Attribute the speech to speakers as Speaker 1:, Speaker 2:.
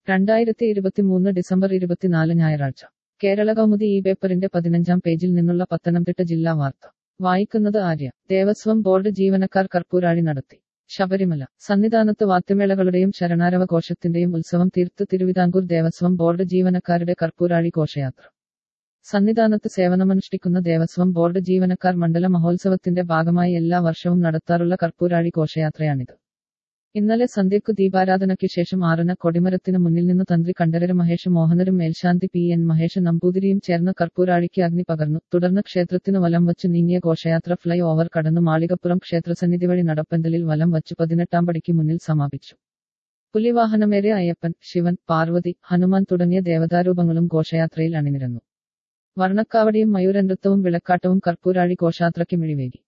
Speaker 1: രണ്ടായിരത്തി ഇരുപത്തിമൂന്ന് ഡിസംബർ ഇരുപത്തിനാല് ഞായറാഴ്ച കേരള കൗമുദി ഈ പേപ്പറിന്റെ പതിനഞ്ചാം പേജിൽ നിന്നുള്ള പത്തനംതിട്ട ജില്ലാ വാർത്ത വായിക്കുന്നത് ആര്യ ദേവസ്വം ബോർഡ് ജീവനക്കാർ കർപ്പൂരാഴി നടത്തി ശബരിമല സന്നിധാനത്ത് വാദ്യമേളകളുടെയും ശരണാരവ ഘോഷത്തിന്റെയും ഉത്സവം തീർത്ത് തിരുവിതാംകൂർ ദേവസ്വം ബോർഡ് ജീവനക്കാരുടെ കർപ്പൂരാഴി ഘോഷയാത്ര സന്നിധാനത്ത് സേവനമനുഷ്ഠിക്കുന്ന ദേവസ്വം ബോർഡ് ജീവനക്കാർ മണ്ഡല മഹോത്സവത്തിന്റെ ഭാഗമായി എല്ലാ വർഷവും നടത്താറുള്ള കർപ്പൂരാഴി ഘോഷയാത്രയാണിത് ഇന്നലെ സന്ധ്യക്കു ദീപാരാധനയ്ക്ക് ശേഷം ആറിന് കൊടിമരത്തിന് മുന്നിൽ നിന്ന് തന്ത്രി കണ്ഠരര് മഹേഷ് മോഹനരും മേൽശാന്തി പി എൻ മഹേഷ് നമ്പൂതിരിയും ചേർന്ന് കർപ്പൂരാഴിക്ക് അഗ്നി പകർന്നു തുടർന്ന് ക്ഷേത്രത്തിനു വലം വച്ച് നീങ്ങിയ ഘോഷയാത്ര ഫ്ലൈ ഓവർ കടന്നു മാളികപ്പുറം ക്ഷേത്രസന്നിധി വഴി നടപ്പന്തലിൽ വലം വച്ച് പതിനെട്ടാം പടിക്ക് മുന്നിൽ സമാപിച്ചു പുലിവാഹനമേറിയ അയ്യപ്പൻ ശിവൻ പാർവതി ഹനുമാൻ തുടങ്ങിയ ദേവതാരൂപങ്ങളും ഘോഷയാത്രയിൽ അണിനിരന്നു വർണ്ണക്കാവടിയും മയൂരനൃത്തവും വിളക്കാട്ടവും കർപ്പൂരാഴി ഘോഷയാത്രയ്ക്ക് മിഴിവേകി